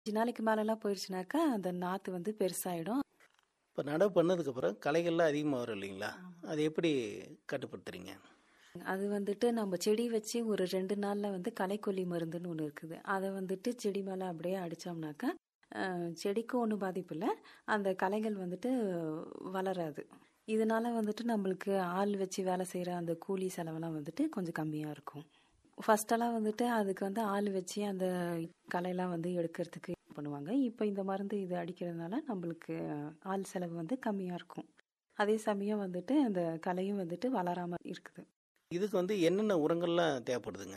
அஞ்சு நாளைக்கு மேலெல்லாம் போயிடுச்சுனாக்கா அந்த நாற்று வந்து பெருசாயிடும் இப்போ நடவு பண்ணதுக்கப்புறம் களைகள்லாம் அதிகமாக வரும் இல்லைங்களா அது எப்படி கட்டுப்படுத்துறீங்க அது வந்துட்டு நம்ம செடி வச்சு ஒரு ரெண்டு நாள்ல வந்து களைக்கொல்லி மருந்துன்னு ஒன்று இருக்குது அதை வந்துட்டு செடி மேலே அப்படியே அடிச்சோம்னாக்கா அஹ், செடிக்கும் ஒன்றும் பாதிப்பு இல்லை அந்த களைகள் வந்துட்டு வளராது இதனால வந்துட்டு நம்மளுக்கு ஆள் வச்சு வேலை செய்கிற அந்த கூலி செலவெல்லாம் வந்துட்டு கொஞ்சம் கம்மியாக இருக்கும் ஃபர்ஸ்டெல்லாம் வந்துட்டு அதுக்கு வந்து ஆள் வச்சு அந்த களையெல்லாம் வந்து எடுக்கிறதுக்கு பண்ணுவாங்க இப்போ இந்த மருந்து இது அடிக்கிறதுனால நம்மளுக்கு ஆள் செலவு வந்து கம்மியாக இருக்கும் அதே சமயம் வந்துட்டு அந்த களையும் வந்துட்டு வளராமல் இருக்குது இதுக்கு வந்து என்னென்ன உரங்கள்லாம் தேவைப்படுதுங்க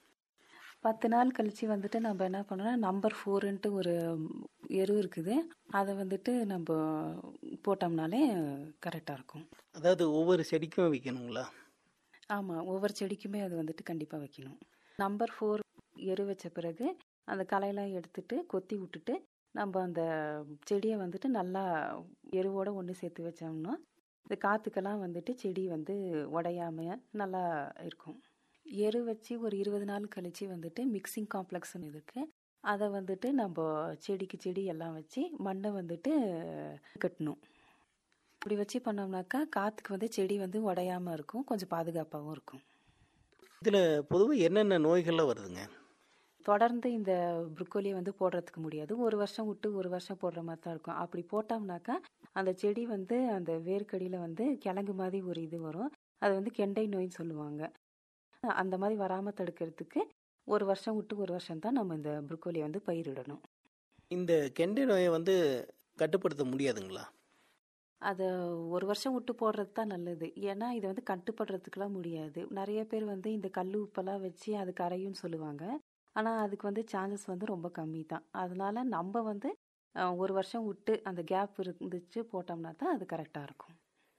பத்து நாள் கழிச்சு வந்துட்டு நம்ம என்ன பண்ணோம்னா நம்பர் ஃபோருன்ட்டு ஒரு எரு இருக்குது அதை வந்துட்டு நம்ம போட்டோம்னாலே கரெக்டாக இருக்கும் அதாவது ஒவ்வொரு செடிக்கும் வைக்கணுங்களா ஆமாம் ஒவ்வொரு செடிக்குமே அது வந்துட்டு கண்டிப்பாக வைக்கணும் நம்பர் ஃபோர் எரு வச்ச பிறகு அந்த களையெல்லாம் எடுத்துட்டு கொத்தி விட்டுட்டு நம்ம அந்த செடியை வந்துட்டு நல்லா எருவோட ஒன்று சேர்த்து வச்சோம்னா இந்த காற்றுக்கெல்லாம் வந்துட்டு செடி வந்து உடையாம நல்லா இருக்கும் எரு வச்சு ஒரு இருபது நாள் கழிச்சு வந்துட்டு மிக்சிங் காம்ப்ளெக்ஸ்னு இருக்கு அதை வந்துட்டு நம்ம செடிக்கு செடி எல்லாம் வச்சு மண்ணை வந்துட்டு கட்டணும் இப்படி வச்சு பண்ணோம்னாக்கா காற்றுக்கு வந்து செடி வந்து உடையாம இருக்கும் கொஞ்சம் பாதுகாப்பாகவும் இருக்கும் இதில் பொதுவாக என்னென்ன நோய்கள்லாம் வருதுங்க தொடர்ந்து இந்த ப்ரொக்கோலியை வந்து போடுறதுக்கு முடியாது ஒரு வருஷம் விட்டு ஒரு வருஷம் போடுற மாதிரி தான் இருக்கும் அப்படி போட்டோம்னாக்கா அந்த செடி வந்து அந்த வேர்க்கடியில் வந்து கிழங்கு மாதிரி ஒரு இது வரும் அது வந்து கெண்டை நோயின்னு சொல்லுவாங்க அந்த மாதிரி வராமல் தடுக்கிறதுக்கு ஒரு வருஷம் விட்டு ஒரு வருஷம் தான் நம்ம இந்த ப்ரொக்கோலியை வந்து பயிரிடணும் இந்த கெண்டை நோயை வந்து கட்டுப்படுத்த முடியாதுங்களா அதை ஒரு வருஷம் விட்டு போடுறது தான் நல்லது ஏன்னா இது வந்து கட்டுப்படுறதுக்குலாம் முடியாது நிறைய பேர் வந்து இந்த கல் உப்பெல்லாம் வச்சு அது கரையும்னு சொல்லுவாங்க ஆனால் அதுக்கு வந்து சான்சஸ் வந்து ரொம்ப கம்மி தான் அதனால நம்ம வந்து அஹ், ஒரு வருஷம் விட்டு அந்த கேப் இருந்துச்சு போட்டோம்னா தான் அது கரெக்டாக இருக்கும்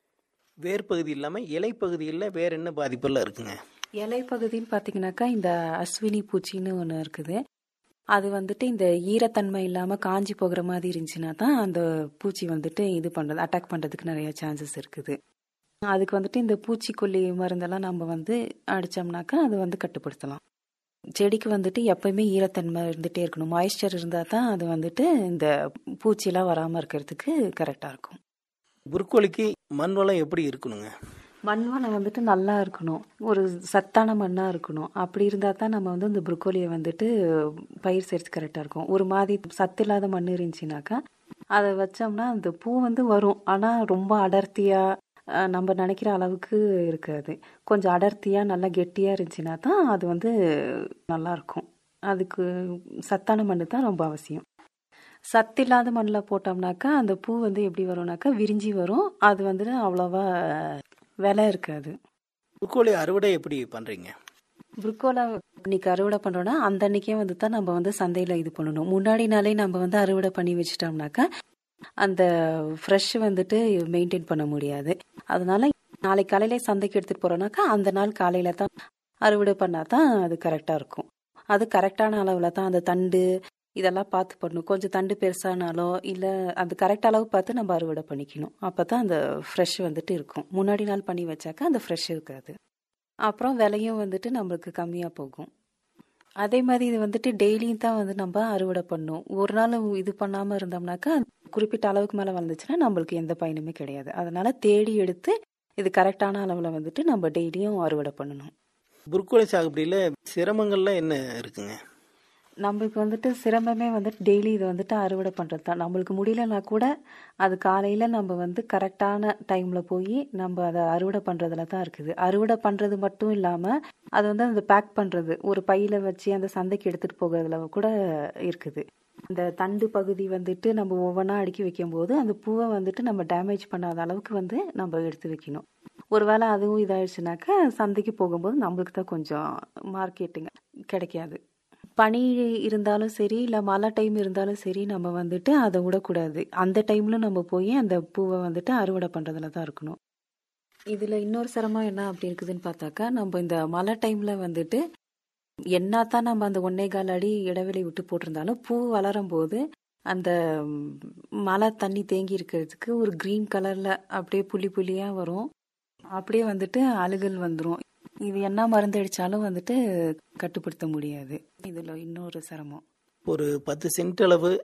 வேர் பகுதி இல்லாமல் இலைப்பகுதியில் வேற என்ன பாதிப்பெல்லாம் இருக்குங்க இலை பகுதின்னு பார்த்தீங்கன்னாக்கா இந்த அஸ்வினி பூச்சின்னு ஒன்று இருக்குது அது வந்துட்டு இந்த ஈரத்தன்மை இல்லாமல் காஞ்சி போகிற மாதிரி இருந்துச்சுன்னா தான் அந்த பூச்சி வந்துட்டு இது பண்ணுறது அட்டாக் பண்ணுறதுக்கு நிறைய சான்சஸ் இருக்குது அதுக்கு வந்துட்டு இந்த பூச்சிக்கொல்லி மருந்தெல்லாம் நம்ம வந்து அடித்தோம்னாக்கா அது வந்து கட்டுப்படுத்தலாம் செடிக்கு வந்துட்டு எப்பயுமே ஈரத்தன்மை இருந்துகிட்டே இருக்கணும் மாய்ஸ்சர் இருந்தால் தான் அது வந்துட்டு இந்த பூச்சிலாம் வராமல் இருக்கிறதுக்கு கரெக்டாக இருக்கும் புற்கோலிக்கு மண் வளம் எப்படி இருக்கணுங்க மண் வளம் வந்துட்டு நல்லா இருக்கணும் ஒரு சத்தான மண்ணாக இருக்கணும் அப்படி இருந்தால் தான் நம்ம வந்து இந்த ப்ரொக்கோலியை வந்துட்டு பயிர் செய்கிறது கரெக்டாக இருக்கும் ஒரு மாதிரி சத்து இல்லாத மண் இருந்துச்சுனாக்கா அதை வச்சோம்னா அந்த பூ வந்து வரும் ஆனால் ரொம்ப அடர்த்தியாக நம்ம நினைக்கிற அளவுக்கு இருக்காது கொஞ்சம் அடர்த்தியாக நல்லா கெட்டியாக இருந்துச்சுன்னா தான் அது வந்து நல்லா இருக்கும் அதுக்கு சத்தான மண் தான் ரொம்ப அவசியம் சத்து இல்லாத மண்ணில் போட்டோம்னாக்கா அந்த பூ வந்து எப்படி வரும்னாக்கா விரிஞ்சி வரும் அது வந்துட்டு அவ்வளோவா விலை இருக்காது புற்கோலி அறுவடை எப்படி பண்ணுறீங்க புருக்கோலா இன்னைக்கு அறுவடை பண்றோம்னா அந்த அன்னைக்கே வந்து தான் நம்ம வந்து சந்தையில இது பண்ணணும் முன்னாடி நாளே நம்ம வந்து அறுவடை பண்ணி வச்சிட்டோம்னாக்கா அந்த ஃப்ரெஷ் வந்துட்டு மெயின்டைன் பண்ண முடியாது அதனால நாளைக்கு காலையில சந்தைக்கு எடுத்துட்டு போறோம்னாக்கா அந்த நாள் காலையில தான் அறுவடை பண்ணா தான் அது கரெக்டா இருக்கும் அது கரெக்டான அளவுல தான் அந்த தண்டு இதெல்லாம் பார்த்து பண்ணணும் கொஞ்சம் தண்டு பெருசானாலோ இல்லை அந்த கரெக்ட் அளவு பார்த்து நம்ம அறுவடை பண்ணிக்கணும் அப்போ தான் அந்த ஃப்ரெஷ் வந்துட்டு இருக்கும் முன்னாடி நாள் பண்ணி வச்சாக்கா அந்த ஃப்ரெஷ் இருக்காது அப்புறம் விலையும் வந்துட்டு நம்மளுக்கு கம்மியாக போகும் அதே மாதிரி இது வந்துட்டு டெய்லியும் தான் வந்து நம்ம அறுவடை பண்ணணும் ஒரு நாள் இது பண்ணாமல் இருந்தோம்னாக்கா குறிப்பிட்ட அளவுக்கு மேலே வந்துச்சுன்னா நம்மளுக்கு எந்த பயனுமே கிடையாது அதனால தேடி எடுத்து இது கரெக்டான அளவில் வந்துட்டு நம்ம டெய்லியும் அறுவடை பண்ணணும் புற்கோலி சாகுபடியில் சிரமங்கள்லாம் என்ன இருக்குங்க நம்மளுக்கு வந்துட்டு சிரமமே வந்துட்டு டெய்லி இதை வந்துட்டு அறுவடை பண்ணுறது தான் நம்மளுக்கு முடியலன்னா கூட அது காலையில் நம்ம வந்து கரெக்டான டைமில் போய் நம்ம அதை அறுவடை பண்ணுறதுல தான் இருக்குது அறுவடை பண்ணுறது மட்டும் இல்லாமல் அது வந்து அந்த பேக் பண்ணுறது ஒரு பையில வச்சு அந்த சந்தைக்கு எடுத்துகிட்டு போகிறதுல கூட இருக்குது இந்த தண்டு பகுதி வந்துட்டு நம்ம ஒவ்வொன்றா அடுக்கி வைக்கும்போது அந்த பூவை வந்துட்டு நம்ம டேமேஜ் பண்ணாத அளவுக்கு வந்து நம்ம எடுத்து வைக்கணும் ஒருவேளை அதுவும் இதாயிடுச்சுனாக்கா சந்தைக்கு போகும்போது நம்மளுக்கு தான் கொஞ்சம் மார்க்கெட்டுங்க கிடைக்காது பனி இருந்தாலும் சரி இல்லை மழை டைம் இருந்தாலும் சரி நம்ம வந்துட்டு அதை விடக்கூடாது அந்த டைம்ல நம்ம போய் அந்த பூவை வந்துட்டு அறுவடை பண்ணுறதுல தான் இருக்கணும் இதில் இன்னொரு சிரமம் என்ன அப்படி இருக்குதுன்னு பார்த்தாக்கா நம்ம இந்த மழை டைமில் வந்துட்டு என்னத்தான் நம்ம அந்த ஒன்னே கால் அடி இடைவெளி விட்டு போட்டிருந்தாலும் பூ வளரும் போது அந்த ம், மழை தண்ணி தேங்கி இருக்கிறதுக்கு ஒரு க்ரீன் கலரில் அப்படியே புள்ளி புள்ளியாக வரும் அப்படியே வந்துட்டு அழுகல் வந்துடும் இது என்ன மருந்து அடித்தாலும் வந்துட்டு கட்டுப்படுத்த முடியாது இதில் இன்னொரு சிரமம் ஒரு பத்து சென்ட் அளவு